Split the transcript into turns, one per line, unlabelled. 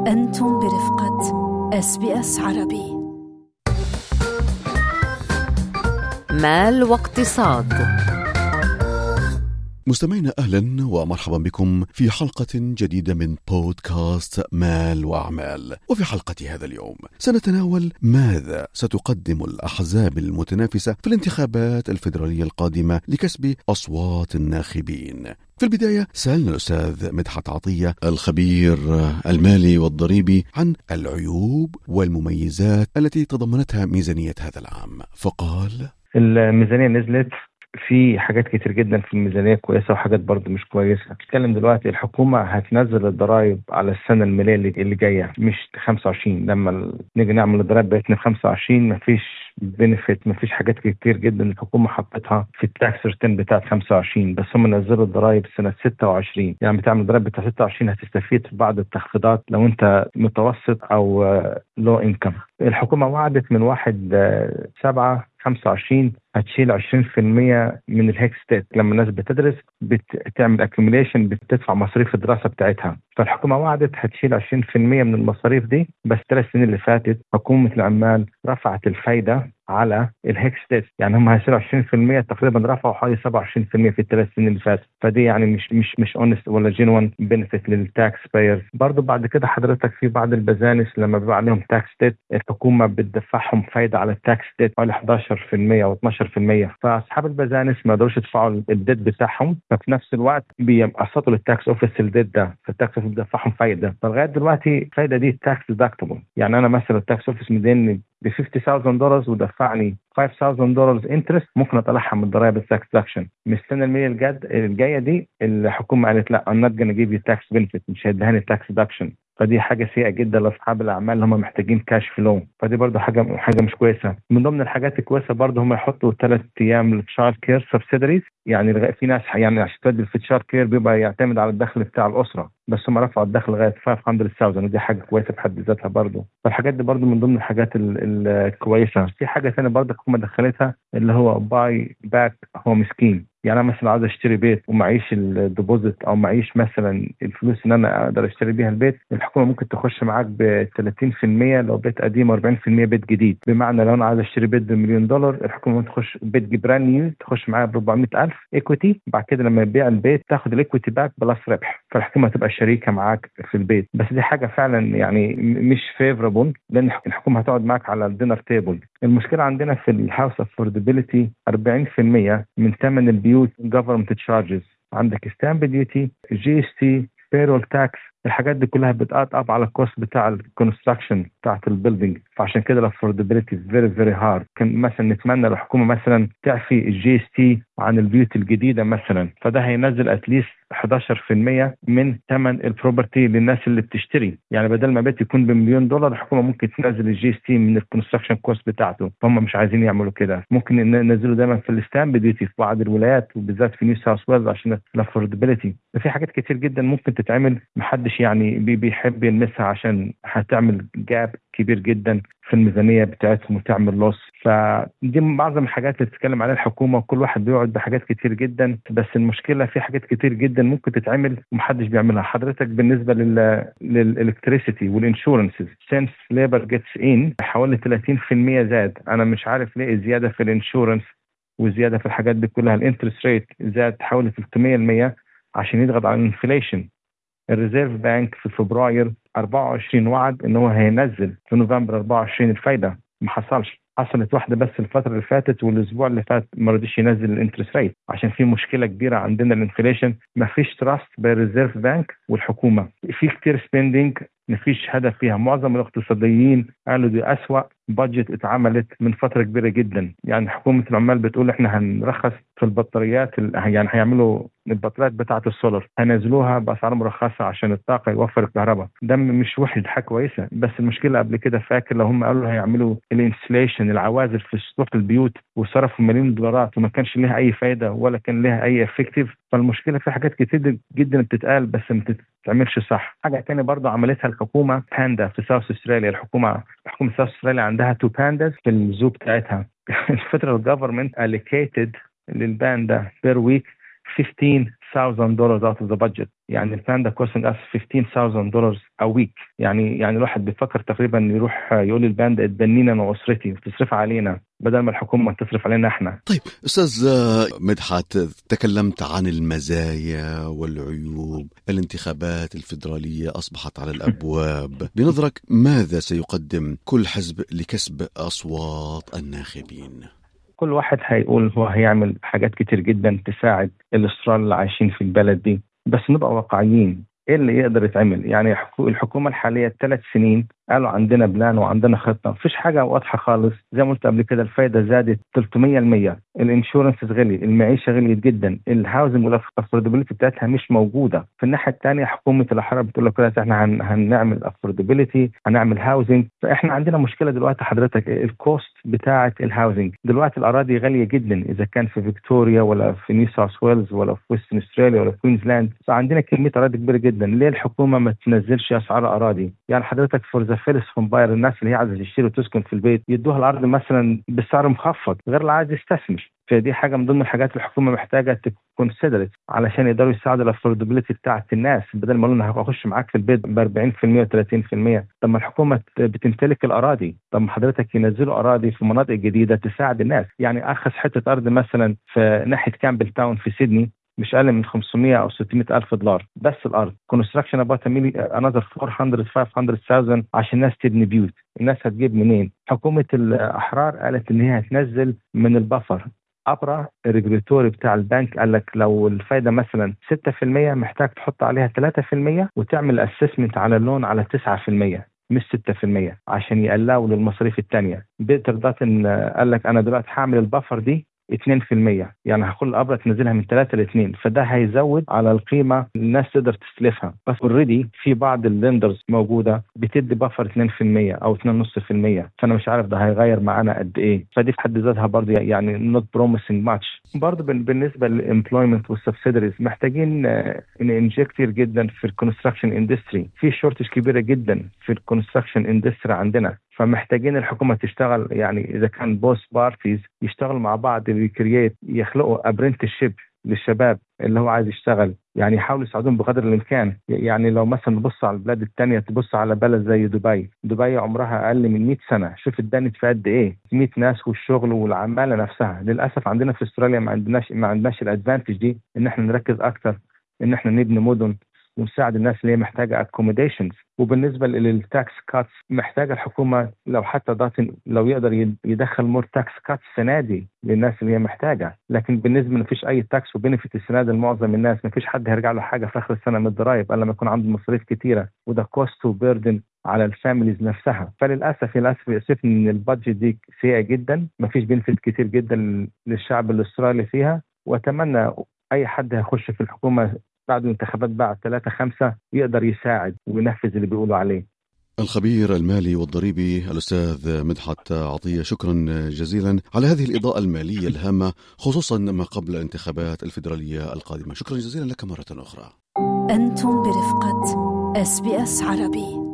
أنتم برفقة اس بي اس عربي
مال واقتصاد
مستمعينا اهلا ومرحبا بكم في حلقه جديده من بودكاست مال واعمال وفي حلقه هذا اليوم سنتناول ماذا ستقدم الاحزاب المتنافسه في الانتخابات الفيدراليه القادمه لكسب اصوات الناخبين في البداية سألنا الأستاذ مدحت عطية الخبير المالي والضريبي عن العيوب والمميزات التي تضمنتها ميزانية هذا العام فقال
الميزانيه نزلت في حاجات كتير جدا في الميزانيه كويسه وحاجات برضه مش كويسه بتتكلم دلوقتي الحكومه هتنزل الضرائب على السنه الماليه اللي اللي جايه مش 25 لما ال- نيجي نعمل الضرائب بقت 25 مفيش بنفيت مفيش حاجات كتير جدا الحكومه حطتها في التاكس ريتيرن بتاعت 25 بس هم نزلوا الضرائب سنه 26 يعني بتعمل الضرائب بتاع 26 هتستفيد في بعض التخفيضات لو انت متوسط او لو انكم الحكومه وعدت من 1 7 25 هتشيل 20% من الهيك ستيت لما الناس بتدرس بتعمل اكيوميليشن بتدفع مصاريف الدراسه بتاعتها فالحكومه وعدت هتشيل 20% من المصاريف دي بس الثلاث سنين اللي فاتت حكومه العمال رفعت الفايده على الهيك ستيت يعني هم هيشيلوا 20% تقريبا رفعوا حوالي 27% في الثلاث سنين اللي فاتت فدي يعني مش مش مش اونست ولا جينوين بنفيت للتاكس بايرز برضه بعد كده حضرتك في بعض البزانس لما بيبقى عليهم تاكس ستيت الحكومه بتدفعهم فايده على التاكس ستيت حوالي 11% او 12% فاصحاب البزانس ما يقدروش يدفعوا الديت بتاعهم ففي نفس الوقت بيقسطوا للتاكس اوفيس الديت ده فالتاكس اوفيس بيدفعهم فايده فلغايه دلوقتي الفايده دي تاكس ديدكتبل يعني انا مثلا التاكس اوفيس مديني ب 50000 دولار ودفعني 5000 دولار انترست ممكن اطلعها من ضرائب التاكس دكشن من السنه الماليه الجد الجايه دي الحكومه قالت لا I'm not gonna give you tax benefit مش هيدهاني تاكس دكشن فدي حاجه سيئه جدا لاصحاب الاعمال اللي هم محتاجين كاش فلو فدي برضه حاجه حاجه مش كويسه من ضمن الحاجات الكويسه برضه هم يحطوا ثلاث ايام للتشايلد كير سبسيدريز يعني لغاية- في ناس يعني عشان تودي في التشايلد كير بيبقى يعتمد على الدخل بتاع الاسره بس هم رفعوا الدخل لغايه 500000 ودي حاجه كويسه بحد ذاتها برضه فالحاجات دي برضه من ضمن الحاجات ال- ال- الكويسه في حاجه ثانيه برضه الحكومه دخلتها اللي هو باي باك هوم سكيم يعني انا مثلا عاوز اشتري بيت ومعيش الديبوزيت او معيش مثلا الفلوس ان انا اقدر اشتري بيها البيت الحكومه ممكن تخش معاك ب 30% لو بيت قديم و40% بيت جديد بمعنى لو انا عايز اشتري بيت بمليون دولار الحكومه ممكن تخش بيت براند نيو تخش معايا ب 400000 ايكويتي بعد كده لما تبيع البيت تاخد الايكويتي باك بلس ربح فالحكومه تبقى شريكه معاك في البيت بس دي حاجه فعلا يعني م- مش فيفربل لان الحكومه هتقعد معاك على الدينر تيبل المشكله عندنا في الهاوس افوردبيلتي 40% من ثمن البيوت جفرمنت تشارجز عندك ستامب ديوتي جي اس تي بيرول تاكس الحاجات دي كلها بتقط اب على الكوست بتاع الكونستراكشن بتاعت البيلدينج فعشان كده الافوردبيلتي فيري فيري هارد كان مثلا نتمنى الحكومه مثلا تعفي الجي اس تي عن البيوت الجديده مثلا فده هينزل اتليست 11% من ثمن البروبرتي للناس اللي بتشتري يعني بدل ما بيت يكون بمليون دولار الحكومه ممكن تنزل الجي اس تي من الكونستراكشن كوست بتاعته فهم مش عايزين يعملوا كده ممكن ينزلوا دايما في الستامب ديوتي في بعض الولايات وبالذات في نيو ساوث ويلز عشان الافوردبيلتي ففي حاجات كتير جدا ممكن تتعمل محدش يعني بي- بيحب يلمسها عشان هتعمل جاب كبير جدا في الميزانيه بتاعتهم وتعمل لوس فدي معظم الحاجات اللي بتتكلم عليها الحكومه وكل واحد بيقعد بحاجات كتير جدا بس المشكله في حاجات كتير جدا ممكن تتعمل ومحدش بيعملها حضرتك بالنسبه لل للالكتريسيتي والانشورنسز سينس ليبر جيتس ان حوالي 30% زاد انا مش عارف ليه الزياده في الانشورنس وزياده في الحاجات دي كلها الانترست ريت زاد حوالي 300% عشان يضغط على الانفليشن الريزيرف بانك في فبراير 24 وعد ان هو هينزل في نوفمبر 24 الفايده ما حصلش حصلت واحده بس الفتره اللي فاتت والاسبوع اللي فات ما رضيش ينزل الانترست ريت عشان في مشكله كبيره عندنا الانفليشن ما فيش تراست بالريزيرف بانك والحكومه في كتير سبيندينج ما فيش هدف فيها معظم الاقتصاديين قالوا دي اسوا بادجت اتعملت من فتره كبيره جدا يعني حكومه العمال بتقول احنا هنرخص في البطاريات ال- يعني هيعملوا البطاريات بتاعه السولار هينزلوها باسعار مرخصه عشان الطاقه يوفر الكهرباء ده مش وحش دي حاجه كويسه بس المشكله قبل كده فاكر لو هم قالوا هيعملوا الانسليشن العوازل في سطوح البيوت وصرفوا مليون دولارات وما كانش لها اي فايده ولا كان لها اي افكتيف فالمشكله في حاجات كتير جدا بتتقال بس ما بتتعملش صح حاجه ثانيه برضه عملتها الحكومه باندا في ساوث استراليا الحكومه حكومه ساوث استراليا عندها تو بانداز في الزو بتاعتها الفدرال جفرمنت allocated للباندا بير ويك 15000 دولار اوت اوف ذا بادجت يعني البلان ده كوستنج اس 15000 دولار ا ويك يعني يعني الواحد بيفكر تقريبا يروح يقول للبان ده اتبنينا انا واسرتي وتصرف علينا بدل ما الحكومه تصرف علينا احنا
طيب استاذ مدحت تكلمت عن المزايا والعيوب الانتخابات الفدراليه اصبحت على الابواب بنظرك ماذا سيقدم كل حزب لكسب اصوات الناخبين
كل واحد هيقول هو هيعمل حاجات كتير جدا تساعد الاسترال اللي عايشين في البلد دي بس نبقى واقعيين ايه اللي يقدر يتعمل يعني الحكومه الحاليه ثلاث سنين قالوا عندنا بلان وعندنا خطه مفيش حاجه واضحه خالص زي ما قلت قبل كده الفايده زادت 300% الانشورنس غلي المعيشه غليت جدا الهاوزنج والافوردبيلتي بتاعتها مش موجوده في الناحيه الثانيه حكومه الاحرار بتقول لك احنا هن هنعمل افوردبيلتي هنعمل هاوزنج فاحنا عندنا مشكله دلوقتي حضرتك الكوست بتاعه الهاوزنج دلوقتي الاراضي غاليه جدا اذا كان في فيكتوريا ولا في نيو ساوث ويلز ولا في ويسترن استراليا ولا في كوينزلاند فعندنا كميه اراضي كبيره جدا ليه الحكومه ما تنزلش اسعار اراضي يعني حضرتك فور ذا فيرست هوم باير الناس اللي هي عايزه تشتري وتسكن في البيت يدوها الارض مثلا بسعر مخفض غير اللي عايز يستثمر فدي حاجه من ضمن الحاجات الحكومه محتاجه تكون سيدرت علشان يقدروا يساعدوا الافوردبيلتي بتاعت الناس بدل ما اقول انا هخش معاك في البيت ب 40% و30% طب ما الحكومه بتمتلك الاراضي طب ما حضرتك ينزلوا اراضي في مناطق جديده تساعد الناس يعني ارخص حته ارض مثلا في ناحيه كامبل تاون في سيدني مش اقل من 500 او 600 الف دولار بس الارض كونستراكشن اباوت انذر 400 500000 عشان الناس تبني بيوت الناس هتجيب منين حكومه الاحرار قالت ان هي هتنزل من البفر ابرا الريجوليتوري بتاع البنك قال لك لو الفايده مثلا 6% محتاج تحط عليها 3% وتعمل اسسمنت على اللون على 9% مش 6% عشان يقلقوا للمصاريف الثانيه بيتر داتن قال لك انا دلوقتي هعمل البفر دي 2% يعني هاخد الابره تنزلها من 3 ل 2 فده هيزود على القيمه اللي الناس تقدر تستلفها بس اوريدي في بعض الليندرز موجوده بتدي بفر 2% او 2.5% فانا مش عارف ده هيغير معانا قد ايه فدي في حد ذاتها برضه يعني نوت بروميسنج ماتش برضه بالنسبه للامبلويمنت والسبسيدريز محتاجين ننجكت كتير جدا في الكونستراكشن اندستري في شورتج كبيره جدا في الكونستراكشن اندستري عندنا فمحتاجين الحكومه تشتغل يعني اذا كان بوس بارتيز يشتغلوا مع بعض ريكرييت يخلقوا ابرنتشيب للشباب اللي هو عايز يشتغل يعني يحاولوا يساعدوهم بقدر الامكان يعني لو مثلا نبص على البلاد الثانيه تبص على بلد زي دبي دبي عمرها اقل من 100 سنه شوف اتبنت في قد ايه 100 ناس والشغل والعماله نفسها للاسف عندنا في استراليا ما عندناش ما عندناش الادفانتج دي ان احنا نركز اكثر ان احنا نبني مدن ونساعد الناس اللي هي محتاجه اكوموديشنز وبالنسبه للتاكس كاتس محتاجه الحكومه لو حتى داتن لو يقدر يدخل مور تاكس كاتس السنه دي للناس اللي هي محتاجه لكن بالنسبه ما فيش اي تاكس وبنفيت السنه دي لمعظم الناس ما فيش حد هيرجع له حاجه في اخر السنه من الضرايب الا لما يكون عنده مصاريف كثيره وده كوست وبيردن على الفاميليز نفسها فللاسف للاسف يؤسفني ان البادجت دي سيئه جدا ما فيش بنفيت كتير جدا للشعب الاسترالي فيها واتمنى اي حد هيخش في الحكومه بعد الانتخابات بعد ثلاثة خمسة يقدر يساعد وينفذ اللي بيقولوا عليه
الخبير المالي والضريبي الأستاذ مدحت عطية شكرا جزيلا على هذه الإضاءة المالية الهامة خصوصا ما قبل الانتخابات الفيدرالية القادمة شكرا جزيلا لك مرة أخرى
أنتم برفقة اس بي اس عربي